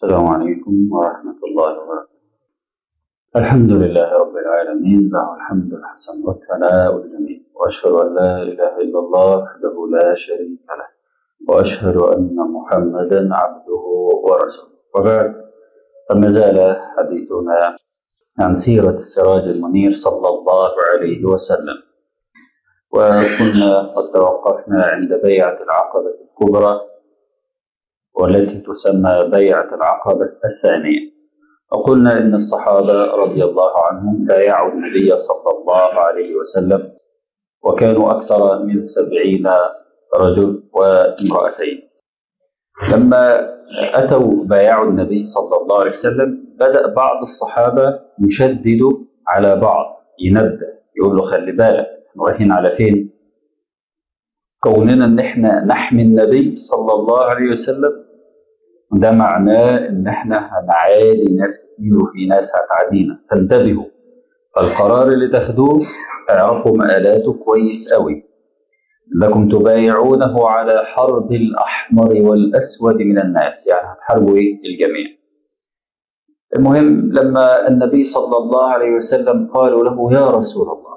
السلام عليكم ورحمة الله وبركاته الحمد لله رب العالمين له الحمد الحسن والثناء الجميل وأشهد أن لا إله إلا الله وحده لا شريك له وأشهد أن محمدا عبده ورسوله وبعد فما زال حديثنا عن سيرة السراج المنير صلى الله عليه وسلم وكنا قد توقفنا عند بيعة العقبة الكبرى والتي تسمى بيعة العقبة الثانية وقلنا إن الصحابة رضي الله عنهم بايعوا النبي صلى الله عليه وسلم وكانوا أكثر من سبعين رجل وامرأتين لما أتوا بايعوا النبي صلى الله عليه وسلم بدأ بعض الصحابة يشدد على بعض ينبه يقول له خلي بالك احنا رايحين على فين كوننا ان احنا نحمي النبي صلى الله عليه وسلم ده معناه ان احنا هنعادي ناس كتير وفي ناس هتعادينا فانتبهوا فالقرار اللي تاخدوه اعرفوا مآلاته كويس قوي انكم تبايعونه على حرب الاحمر والاسود من الناس يعني هتحاربوا ايه الجميع المهم لما النبي صلى الله عليه وسلم قالوا له يا رسول الله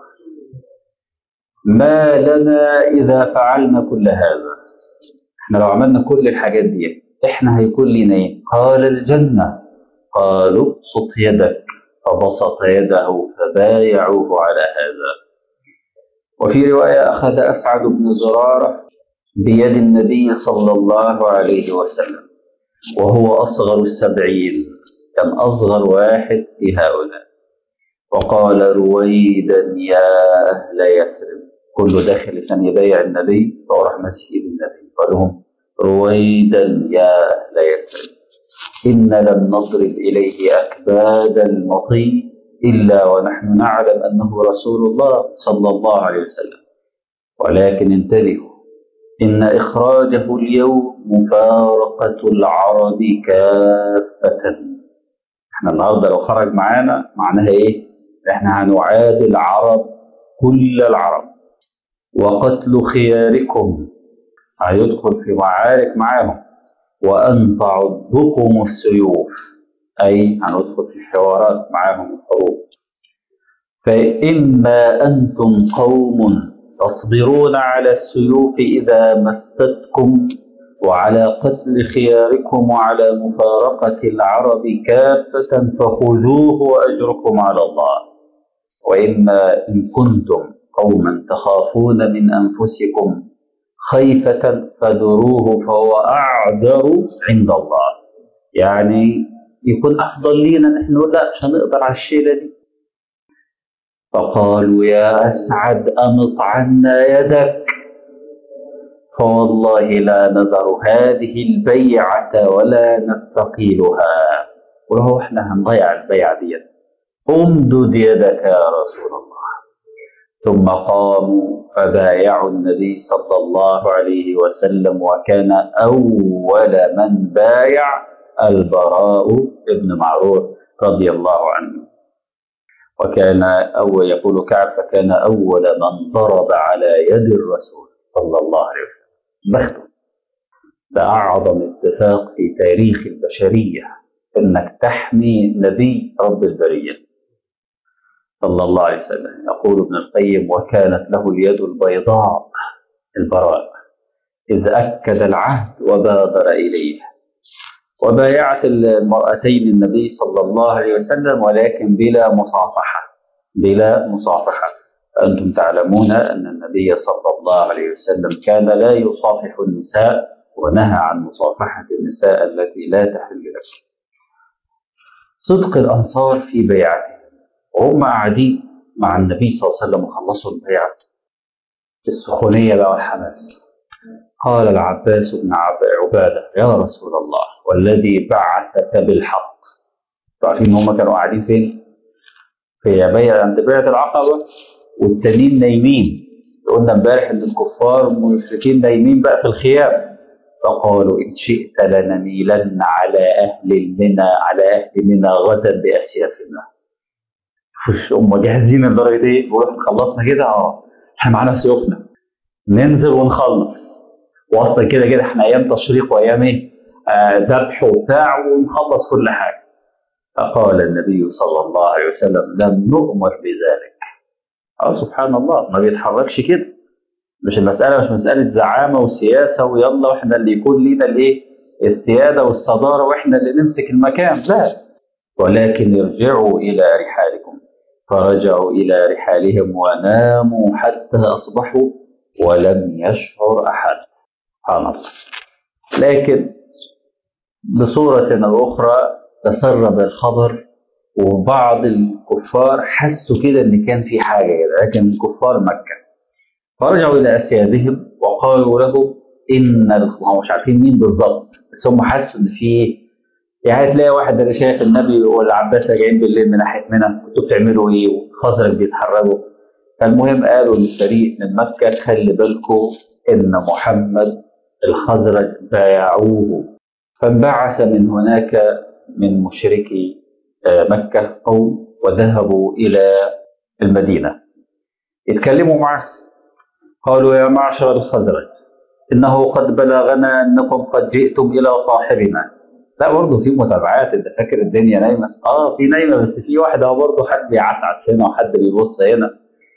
ما لنا إذا فعلنا كل هذا احنا لو عملنا كل الحاجات دي احنا هيكون لنا ايه قال الجنة قالوا بسط يدك فبسط يده فبايعوه على هذا وفي رواية أخذ أسعد بن زرارة بيد النبي صلى الله عليه وسلم وهو أصغر السبعين كان أصغر واحد في هؤلاء وقال رويدا يا أهل يثرب كله داخل كان يبايع النبي فراح ماسك النبي قال لهم رويدا يا أهل يثرب إن لم نضرب إليه أكباد المطي إلا ونحن نعلم أنه رسول الله صلى الله عليه وسلم ولكن انتبهوا إن إخراجه اليوم مفارقة العرب كافة احنا النهارده لو خرج معانا معناها ايه؟ احنا هنعادي العرب كل العرب وقتل خياركم هيدخل في معارك معاهم وأن تعضكم السيوف أي هندخل في حوارات معاهم الحروب فإما أنتم قوم تصبرون على السيوف إذا مستكم وعلى قتل خياركم وعلى مفارقة العرب كافة فخذوه وأجركم على الله وإما إن كنتم قوما تخافون من أنفسكم خيفة فذروه فهو أعذر عند الله يعني يكون أفضل لينا نحن لا مش هنقدر على الشيلة دي فقالوا يا أسعد أمط عنا يدك فوالله لا نذر هذه البيعة ولا نستقيلها وهو احنا هنضيع البيعة دي امدد يدك يا رسول الله ثم قاموا فبايعوا النبي صلى الله عليه وسلم وكان أول من بايع البراء بن معروف رضي الله عنه وكان أول يقول كعب فكان أول من ضرب على يد الرسول صلى الله عليه وسلم بخته ده أعظم اتفاق في تاريخ البشرية إنك تحمي نبي رب البرية صلى الله عليه وسلم يقول ابن القيم وكانت له اليد البيضاء البراء إذ أكد العهد وبادر إليه وبايعت المرأتين النبي صلى الله عليه وسلم ولكن بلا مصافحة بلا مصافحة أنتم تعلمون أن النبي صلى الله عليه وسلم كان لا يصافح النساء ونهى عن مصافحة النساء التي لا تحل لك صدق الأنصار في بيعتهم وهم قاعدين مع النبي صلى الله عليه وسلم وخلصوا البيعة السخونية بقى والحماس قال العباس بن عبادة يا رسول الله والذي بعثك بالحق عارفين ان هم كانوا قاعدين فين؟ في بيع عند بيعة العقبة والتانيين نايمين قلنا امبارح ان الكفار والمشركين نايمين بقى في الخيام فقالوا ان شئت لنميلن على اهل المنى على اهل منى غدا باسيافنا مش هم جاهزين لدرجه ايه؟ بقول خلصنا كده اه احنا معانا سيوفنا ننزل ونخلص واصلا كده كده احنا ايام تشريق وايام ايه؟ آه، ذبح وبتاع ونخلص كل حاجه فقال النبي صلى الله عليه وسلم لم نؤمر بذلك اه سبحان الله ما بيتحركش كده مش المسألة مش مسألة زعامة وسياسة ويلا واحنا اللي يكون لينا الايه السيادة والصدارة واحنا اللي نمسك المكان لا ولكن ارجعوا إلى رحالكم فرجعوا إلى رحالهم وناموا حتى أصبحوا ولم يشعر أحد سبحان الله لكن بصورة أو أخرى تسرب الخبر وبعض الكفار حسوا كده ان كان في حاجه كده لكن كفار مكه فرجعوا الى اسيادهم وقالوا له ان هم مش عارفين مين بالظبط بس هم حسوا ان في يعني تلاقي واحد اللي شايف النبي والعباس جايين بالليل من ناحيه منى كنتوا بتعملوا ايه والخزرج بيتحركوا فالمهم قالوا للفريق من مكه خلي بالكم ان محمد الخزرج بايعوه فانبعث من هناك من مشركي مكة قوم وذهبوا إلى المدينة يتكلموا معه قالوا يا معشر الخزرج إنه قد بلغنا أنكم قد جئتم إلى صاحبنا لا برضه في متابعات انت فاكر الدنيا نايمه اه في نايمه بس في واحده برضه حد بيعسعس هنا وحد بيبص هنا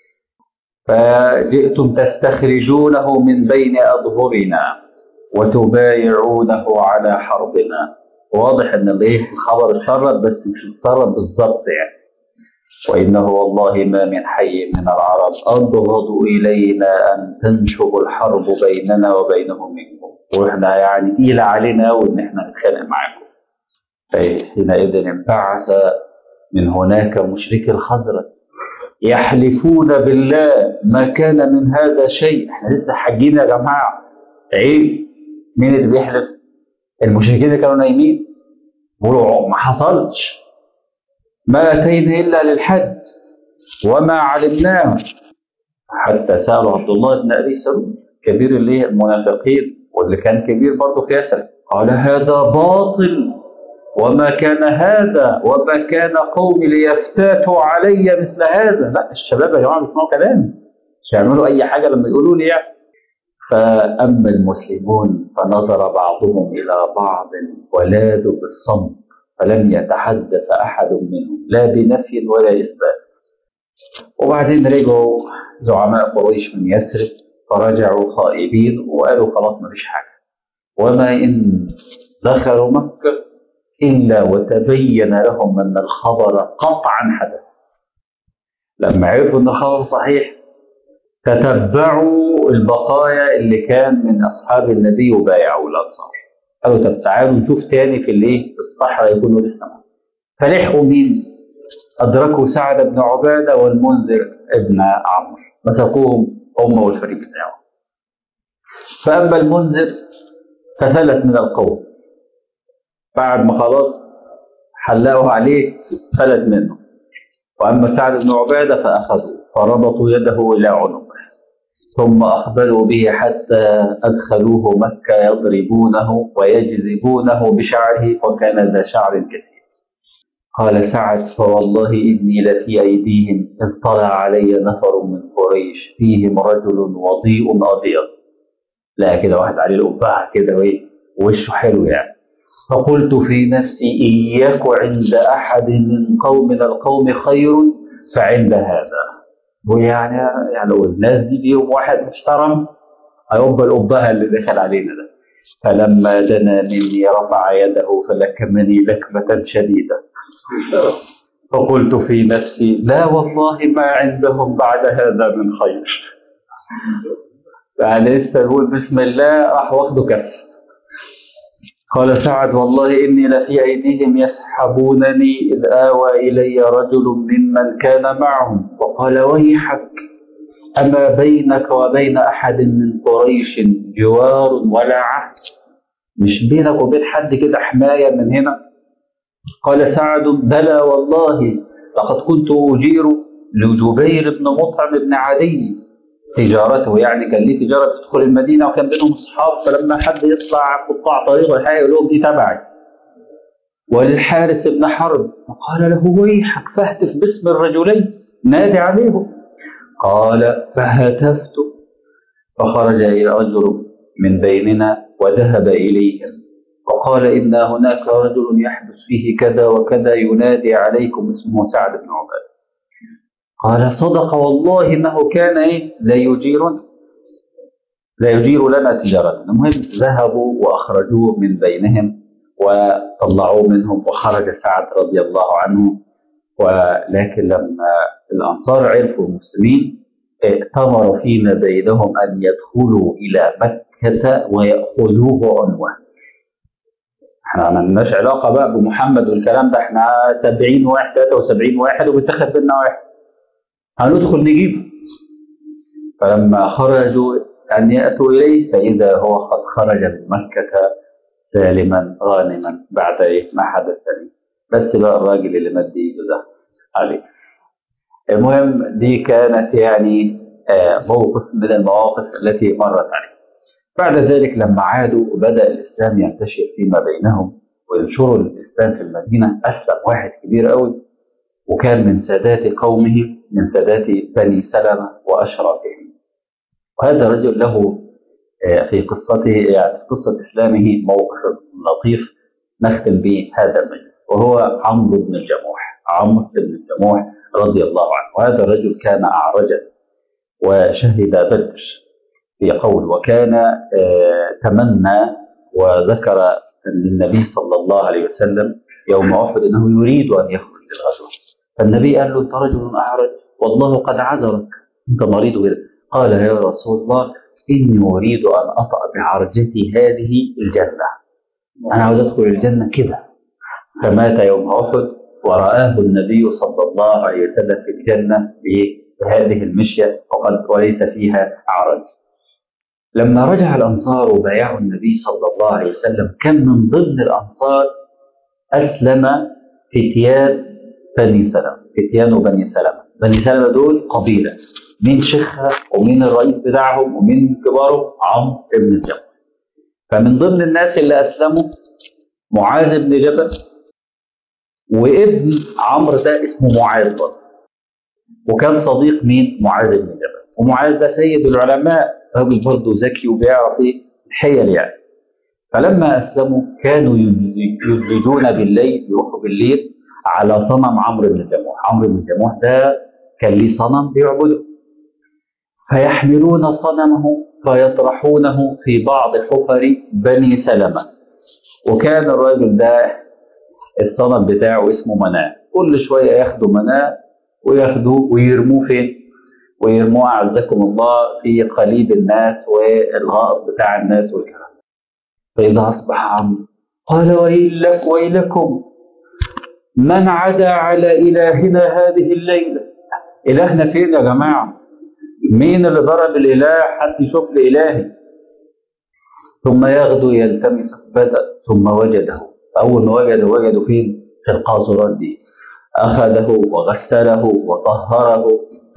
فجئتم تستخرجونه من بين اظهرنا وتبايعونه على حربنا واضح ان الايه الخبر اتسرب بس مش اتسرب بالظبط يعني وانه والله ما من حي من العرب ابغض الينا ان تنشب الحرب بيننا وبينهم منكم واحنا يعني تقيله علينا وان احنا نتخانق معاكم فحينئذ انبعث من هناك مشركي الخزرج يحلفون بالله ما كان من هذا شيء احنا لسه حاجين يا جماعه عيب مين اللي بيحلف المشركين اللي كانوا نايمين بيقولوا ما حصلش ما اتينا الا للحج وما علمناه حتى سالوا عبد الله بن ابي سلول كبير اللي المنافقين واللي كان كبير برضه في يثرب قال هذا باطل وما كان هذا وما كان قومي ليفتاتوا علي مثل هذا لا الشباب يا جماعه بيسمعوا كلامي مش هيعملوا اي حاجه لما يقولوا لي يعني فأما المسلمون فنظر بعضهم إلى بعض ولاذوا بالصمت فلم يتحدث أحد منهم لا بنفي ولا إثبات وبعدين رجعوا زعماء قريش من يثرب فرجعوا خائبين وقالوا خلاص ما فيش حاجة وما إن دخلوا مكة إلا وتبين لهم أن الخبر قطعا حدث لما عرفوا أن الخبر صحيح تتبعوا البقايا اللي كان من اصحاب النبي وبايعوا الانصار قالوا طب تعالوا نشوف تاني في الايه في الصحراء يكونوا لسه فلحقوا مين؟ ادركوا سعد بن عباده والمنذر ابن عمرو مسكوهم هم والفريق بتاعه فاما المنذر ففلت من القوم بعد ما خلاص حلقوا عليه فلت منه واما سعد بن عباده فاخذوه فربطوا يده الى عنقه ثم أقبلوا به حتى أدخلوه مكة يضربونه ويجذبونه بشعره وكان ذا شعر كثير قال سعد فوالله إني لفي أيديهم إذ طلع علي نفر من قريش فيهم رجل وضيء أبيض لا كده واحد عليه القبعة كده وإيه وشه حلو يعني فقلت في نفسي إياك عند أحد من قوم من القوم خير فعند هذا ويعني يعني لو الناس دي فيهم واحد محترم هيبقى الأبهة اللي دخل علينا ده فلما دنا مني رفع يده فلكمني لكمة شديدة فقلت في نفسي لا والله ما عندهم بعد هذا من خير يعني لسه يقول بسم الله راح واخده كف قال سعد والله إني لفي أيديهم يسحبونني إذ آوى إلي رجل ممن كان معهم وقال ويحك أما بينك وبين أحد من قريش جوار ولا عهد مش بينك وبين حد كده حماية من هنا قال سعد بلى والله لقد كنت أجير لجبير بن مطعم بن عدي تجارته يعني كان ليه تجاره تدخل المدينه وكان بينهم اصحاب فلما حد يطلع قطاع طريق ولا حاجه يقول لهم دي تبعي وللحارث بن حرب فقال له ويحك فاهتف باسم الرجلين نادي عليهم قال فهتفت فخرج الى رجل من بيننا وذهب اليهم وقال إن هناك رجل يحدث فيه كذا وكذا ينادي عليكم اسمه سعد بن عبادة قال صدق والله إنه كان إيه لا يجيرنا لا يجير لنا تجارة المهم ذهبوا وأخرجوه من بينهم وطلعوه منهم وخرج سعد رضي الله عنه ولكن لما الأنصار عرفوا المسلمين ائتمر فيما بينهم أن يدخلوا إلى مكة ويأخذوه عنوة احنا ما لناش علاقة بقى بمحمد والكلام ده احنا 70 واحد 73 واحد وبيتاخد منا واحد هندخل نجيبه فلما خرجوا أن يأتوا إليه فإذا هو قد خرج من مكة سالما غانما بعد إيه ما حدث لي بس بقى الراجل اللي مد إيده ده عليه المهم دي كانت يعني موقف من المواقف التي مرت عليه بعد ذلك لما عادوا وبدأ الإسلام ينتشر فيما بينهم وينشروا الإسلام في المدينة أسلم واحد كبير قوي وكان من سادات قومه من سادات بني سلمة وأشرافهم وهذا الرجل له في قصته يعني في قصة إسلامه موقف لطيف نختم به هذا المجلس وهو عمرو بن الجموح عمرو بن الجموح رضي الله عنه وهذا الرجل كان أعرجا وشهد بدر في قول وكان تمنى وذكر للنبي صلى الله عليه وسلم يوم أحد أنه يريد أن يخرج للغزوة فالنبي قال له أنت رجل أعرج والله قد عذرك أنت مريض كده قال يا رسول الله إني أريد أن أطأ بعرجتي هذه الجنة أنا عاوز أدخل الجنة كده فمات يوم أحد ورآه النبي صلى الله عليه وسلم في الجنة بهذه المشية وقد وليس فيها عرج لما رجع الأنصار وبايعوا النبي صلى الله عليه وسلم كان من ضمن الأنصار أسلم فتيان بني سلمة فتيان بني سلمة بني سلمة دول قبيلة مين شيخها ومين الرئيس بتاعهم ومين كبارهم عمرو بن الجبل فمن ضمن الناس اللي أسلموا معاذ بن جبل وابن عمرو ده اسمه معاذ برضه وكان صديق مين معاذ بن جبل ومعاذ ده سيد العلماء راجل برضه ذكي وبيعرف ايه الحيل يعني فلما اسلموا كانوا يجلدون بالليل يروحوا بالليل على صنم عمرو بن الجموح عمرو بن الجموح ده كان ليه صنم بيعبده فيحملون صنمه فيطرحونه في بعض حفر بني سلمة وكان الراجل ده الصنم بتاعه اسمه مناه كل شوية ياخدوا مناه وياخدوه ويرموه فين ويرموه أعزكم الله في قليب الناس والغائط بتاع الناس والكلام فإذا أصبح عمرو قال ويلك ويلكم من عدا على إلهنا هذه الليلة إلهنا فين يا جماعة مين اللي ضرب الإله حد يشوف لي إلهي ثم يغدو يلتمس بدأ ثم وجده أول ما وجده وجده فين في القاصرات دي أخذه وغسله وطهره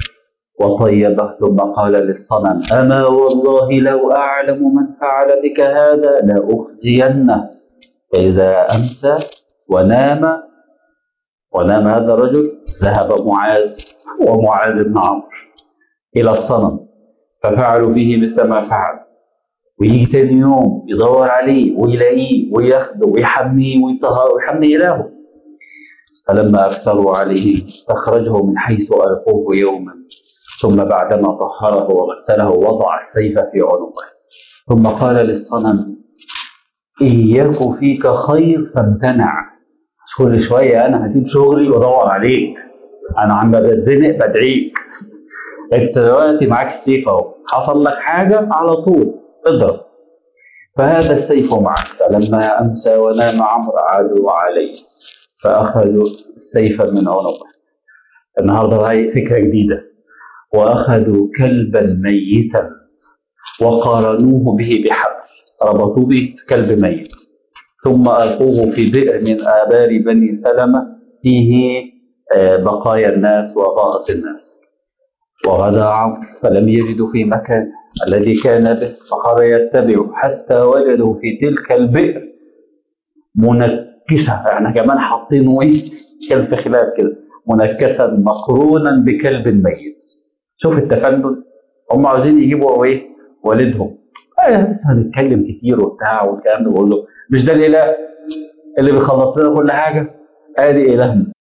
وطيبه ثم قال للصنم أما والله لو أعلم من فعل بك هذا لأخزينه فإذا أمسى ونام ونام هذا الرجل ذهب معاذ ومعاذ بن عمرو إلى الصنم ففعلوا به مثل ما فعل ويجي تاني يوم يدور عليه ويلاقيه وياخده ويحميه ويطهره ويحمي إلهه فلما أكثروا عليه استخرجه من حيث ألقوه يوما ثم بعدما طهره وغسله وضع السيف في عنقه ثم قال للصنم إن يك فيك خير فامتنع كل شوية أنا هسيب شغلي وأدور عليك أنا عم بتزنق بدعيك أنت دلوقتي معاك السيف أهو حصل لك حاجة على طول اضرب فهذا السيف معك فلما أمسى ونام عمرو عادوا عليه فأخذوا السيف من عنقه النهارده هاي فكرة جديدة وأخذوا كلبا ميتا وقارنوه به بحبل ربطوه به كلب ميت ثم ألقوه في بئر من آبار بني سلمة فيه بقايا الناس وغائط الناس وغدا عمرو فلم يجدوا في مكان الذي كان به فخر يتبعه حتى وجدوا في تلك البئر منكسة احنا كمان حاطينه ايه كلب خلاف كده منكسا مقرونا بكلب ميت شوف التفنن هم عاوزين يجيبوا ايه والدهم هنتكلم كتير وبتاع والكلام ده بقول له مش ده الاله اللي بيخلص لنا كل حاجه ادي الهنا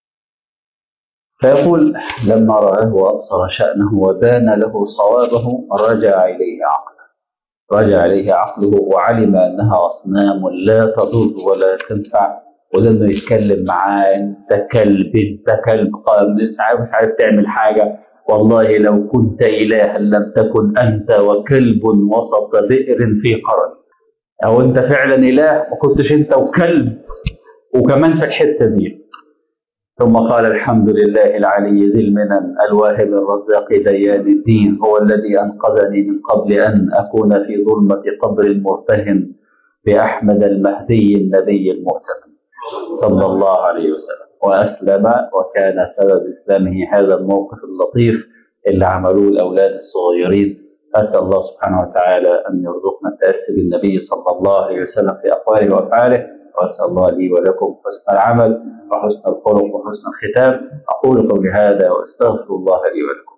فيقول لما رآه وأبصر شأنه وبان له صوابه رجع إليه عقله رجع إليه عقله وعلم أنها أصنام لا تضر ولا تنفع ولما يتكلم معاه أنت كلب أنت كلب مش عارف مش عارف تعمل حاجة والله لو كنت إلها لم تكن أنت وكلب وسط بئر في قرن أو أنت فعلا إله ما كنتش أنت وكلب وكمان في الحتة دي ثم قال الحمد لله العلي ذي المنن الواهب الرزاق ديان الدين هو الذي أنقذني من قبل أن أكون في ظلمة قبر المرتهن بأحمد المهدي النبي المؤتمن صلى الله عليه وسلم وأسلم وكان سبب إسلامه هذا الموقف اللطيف اللي عملوه الأولاد الصغيرين أسأل الله سبحانه وتعالى أن يرزقنا التأسي بالنبي صلى الله عليه وسلم في أقواله وأفعاله وأسأل الله لي ولكم حسن العمل وحسن الخلق وحسن الختام أقول قولي هذا وأستغفر الله لي ولكم